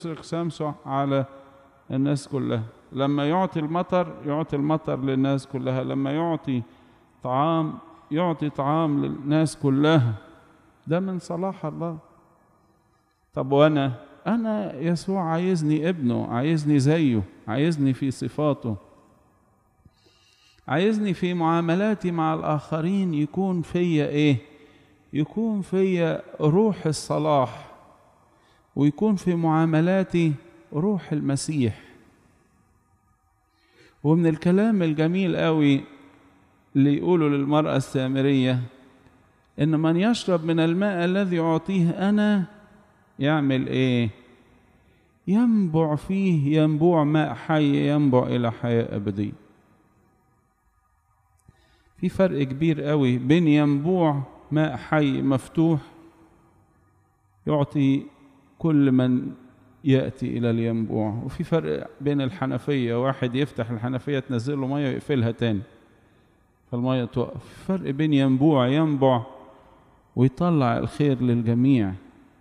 سمسح على الناس كلها لما يعطي المطر يعطي المطر للناس كلها لما يعطي طعام يعطي طعام للناس كلها ده من صلاح الله طب وانا انا يسوع عايزني ابنه عايزني زيه عايزني في صفاته عايزني في معاملاتي مع الاخرين يكون فيا ايه يكون فيا روح الصلاح ويكون في معاملاتي روح المسيح ومن الكلام الجميل قوي اللي يقوله للمرأة السامرية إن من يشرب من الماء الذي أعطيه أنا يعمل إيه؟ ينبع فيه ينبوع ماء حي ينبع إلى حياة أبدية. في فرق كبير قوي بين ينبوع ماء حي مفتوح يعطي كل من يأتي إلى الينبوع وفي فرق بين الحنفية واحد يفتح الحنفية تنزل له مية ويقفلها تاني فالمية توقف فرق بين ينبوع ينبع ويطلع الخير للجميع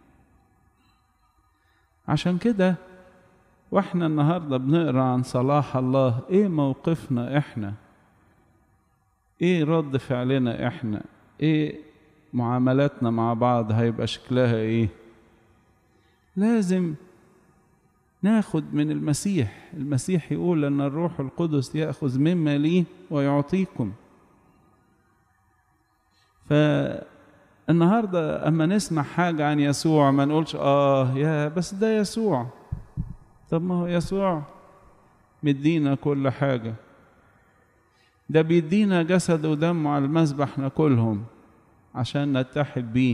عشان كده واحنا النهارده بنقرا عن صلاح الله ايه موقفنا احنا ايه رد فعلنا احنا ايه معاملاتنا مع بعض هيبقى شكلها ايه لازم ناخد من المسيح المسيح يقول ان الروح القدس ياخذ مما لي ويعطيكم فالنهارده اما نسمع حاجه عن يسوع ما نقولش اه يا بس ده يسوع طب ما هو يسوع مدينا كل حاجه ده بيدينا جسد ودم على المذبح ناكلهم عشان نتحد بيه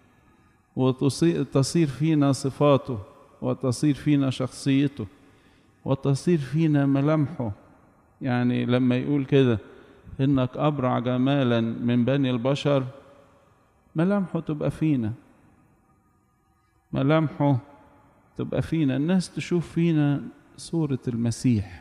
وتصير فينا صفاته وتصير فينا شخصيته وتصير فينا ملامحه يعني لما يقول كده انك ابرع جمالا من بني البشر ملامحه تبقى فينا ملامحه تبقى فينا الناس تشوف فينا صورة المسيح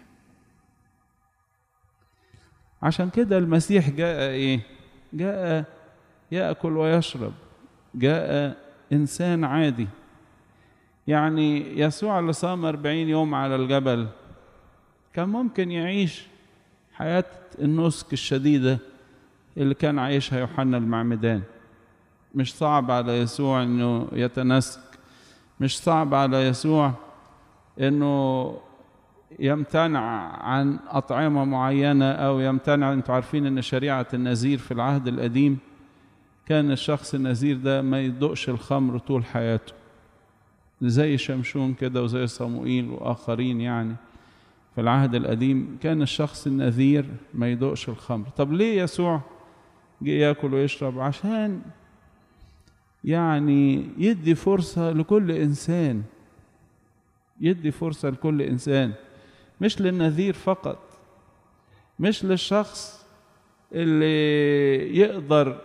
عشان كده المسيح جاء ايه جاء يأكل ويشرب جاء إنسان عادي يعني يسوع اللي صام أربعين يوم على الجبل كان ممكن يعيش حياة النسك الشديدة اللي كان عايشها يوحنا المعمدان مش صعب على يسوع انه يتنسك مش صعب على يسوع انه يمتنع عن أطعمة معينة أو يمتنع أنتوا عارفين أن شريعة النذير في العهد القديم كان الشخص النذير ده ما يدقش الخمر طول حياته زي شمشون كده وزي صموئيل وآخرين يعني في العهد القديم كان الشخص النذير ما يدقش الخمر طب ليه يسوع جه ياكل ويشرب عشان يعني يدي فرصة لكل إنسان يدي فرصة لكل إنسان مش للنذير فقط مش للشخص اللي يقدر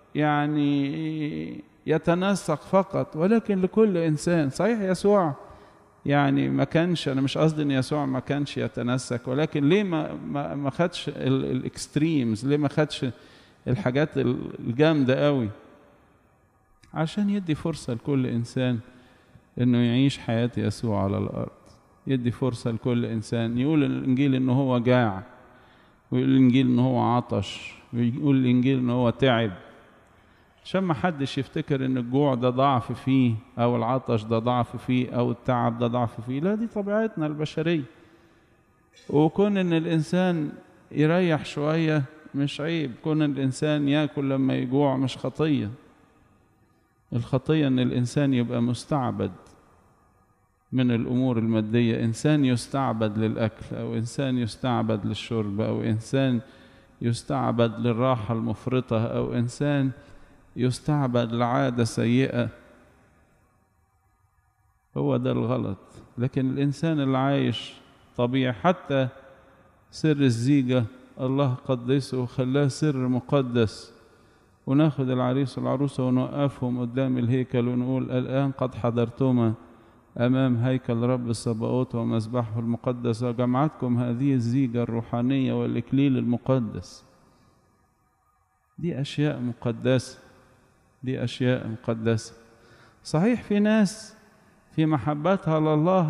يعني يتناسق فقط ولكن لكل انسان صحيح يسوع يعني ما كانش انا مش قصدي ان يسوع ما كانش يتنسك ولكن ليه ما ما, ما خدش الاكستريمز ليه ما خدش الحاجات الجامده قوي عشان يدي فرصه لكل انسان انه يعيش حياه يسوع على الارض يدي فرصه لكل انسان يقول الانجيل ان هو جاع ويقول الانجيل ان هو عطش ويقول الانجيل ان هو تعب عشان ما حدش يفتكر ان الجوع ده ضعف فيه او العطش ده ضعف فيه او التعب ده ضعف فيه لا دي طبيعتنا البشريه وكون ان الانسان يريح شويه مش عيب كون الانسان ياكل لما يجوع مش خطيه الخطيه ان الانسان يبقى مستعبد من الامور الماديه انسان يستعبد للاكل او انسان يستعبد للشرب او انسان يستعبد للراحه المفرطه او انسان يستعبد لعادة سيئة هو ده الغلط لكن الإنسان اللي عايش طبيعي حتى سر الزيجة الله قدسه وخلاه سر مقدس وناخد العريس والعروسة ونوقفهم قدام الهيكل ونقول الآن قد حضرتما أمام هيكل رب الصباؤوت ومذبحه المقدس وجمعتكم هذه الزيجة الروحانية والإكليل المقدس دي أشياء مقدسة دي أشياء مقدسة صحيح في ناس في محبتها لله